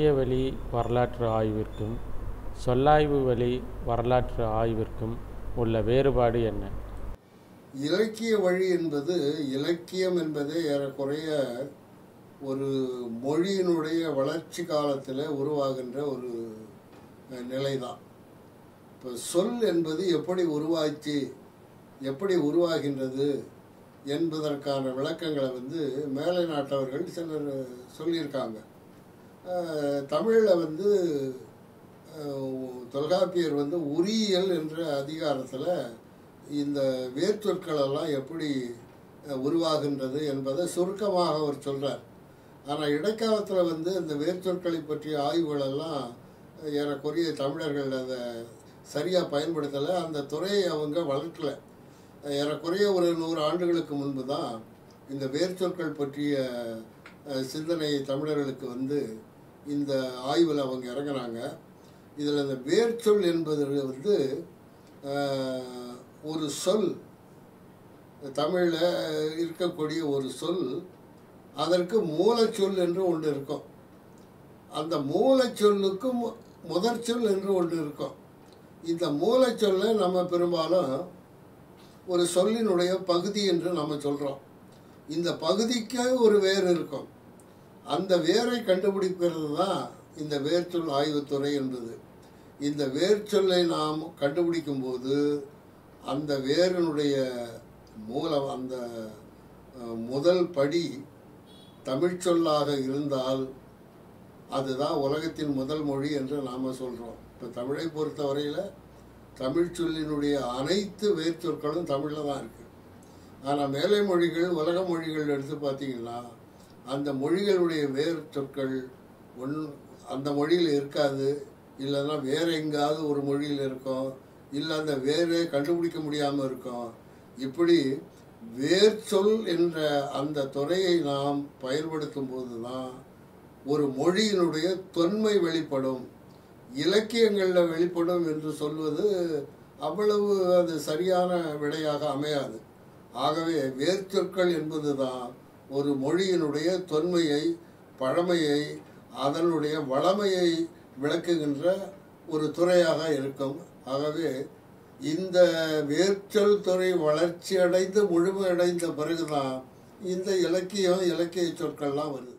இலக்கிய வழி வரலாற்று ஆய்விற்கும் சொல்லாய்வு வழி வரலாற்று ஆய்விற்கும் உள்ள வேறுபாடு என்ன இலக்கிய வழி என்பது இலக்கியம் என்பதே ஏறக்குறைய ஒரு மொழியினுடைய வளர்ச்சி காலத்தில் உருவாகின்ற ஒரு நிலை தான் இப்போ சொல் என்பது எப்படி உருவாச்சு எப்படி உருவாகின்றது என்பதற்கான விளக்கங்களை வந்து மேலை நாட்டவர்கள் சிலர் சொல்லியிருக்காங்க தமிழில் வந்து அஹ், தொல்காப்பியர் வந்து உரியியல் என்ற அதிகாரத்தில் இந்த வேர்ச்சொற்கள் எல்லாம் எப்படி அஹ், உருவாகின்றது என்பதை சுருக்கமாக அவர் சொல்றார் ஆனால் இடைக்காலத்தில் வந்து இந்த வேர்ச்சொற்களை பற்றிய ஆய்வுகள் எல்லாம் ஏறக்குறைய தமிழர்கள் அதை சரியாக பயன்படுத்தலை அந்த துறையை அவங்க வளர்க்கலை ஏறக்குறைய ஒரு நூறு ஆண்டுகளுக்கு முன்பு தான் இந்த வேர்ச்சொற்கள் பற்றிய அஹ், சிந்தனை தமிழர்களுக்கு வந்து இந்த ஆய்வில் அவங்க இறங்குனாங்க இதில் இந்த வேர்ச்சொல் என்பது வந்து அஹ், ஒரு சொல் தமிழில் இருக்கக்கூடிய ஒரு சொல் அதற்கு மூலச்சொல் என்று ஒன்று இருக்கும் அந்த மூலச்சொல்லுக்கு மு- முதற்சொல் என்று ஒன்று இருக்கும் இந்த மூலச்சொல்லை நம்ம பெரும்பாலும் ஒரு சொல்லினுடைய பகுதி என்று நம்ம சொல்கிறோம் இந்த பகுதிக்கு ஒரு வேர் இருக்கும் அந்த வேரை கண்டுபிடிக்கிறது தான் இந்த வேர்ச்சொல் ஆய்வுத்துறை என்பது இந்த வேர்ச்சொல்லை நாம் கண்டுபிடிக்கும் போது அந்த வேரினுடைய மூலம் அந்த அஹ், முதல் படி தமிழ்ச்சொல்லாக இருந்தால் அதுதான் உலகத்தின் முதல் மொழி என்று நாம் சொல்கிறோம் இப்போ தமிழை பொறுத்தவரையில் தமிழ் சொல்லினுடைய அனைத்து வேர்ச்சொற்களும் தமிழில் தான் இருக்குது ஆனால் மேலை மொழிகள் உலக மொழிகள் எடுத்து பார்த்தீங்கன்னா அந்த மொழிகளுடைய வேர் சொற்கள் ஒன் அந்த மொழியில் இருக்காது இல்லைன்னா வேற எங்காவது ஒரு மொழியில் இருக்கும் இல்லை அந்த வேரே கண்டுபிடிக்க முடியாமல் இருக்கும் இப்படி வேர்ச்சொல் என்ற அந்த துறையை நாம் பயன்படுத்தும் போது தான் ஒரு மொழியினுடைய தொன்மை வெளிப்படும் இலக்கியங்களில் வெளிப்படும் என்று சொல்வது அவ்வளவு அது சரியான விடையாக அமையாது ஆகவே வேர்ச்சொற்கள் என்பதுதான் ஒரு மொழியினுடைய தொன்மையை பழமையை அதனுடைய வளமையை விளக்குகின்ற ஒரு துறையாக இருக்கும் ஆகவே இந்த வேர்ச்சொல் துறை வளர்ச்சி அடைந்து முழுமையடைந்த பிறகுதான் இந்த இலக்கியம் இலக்கிய சொற்கள்லாம் வருது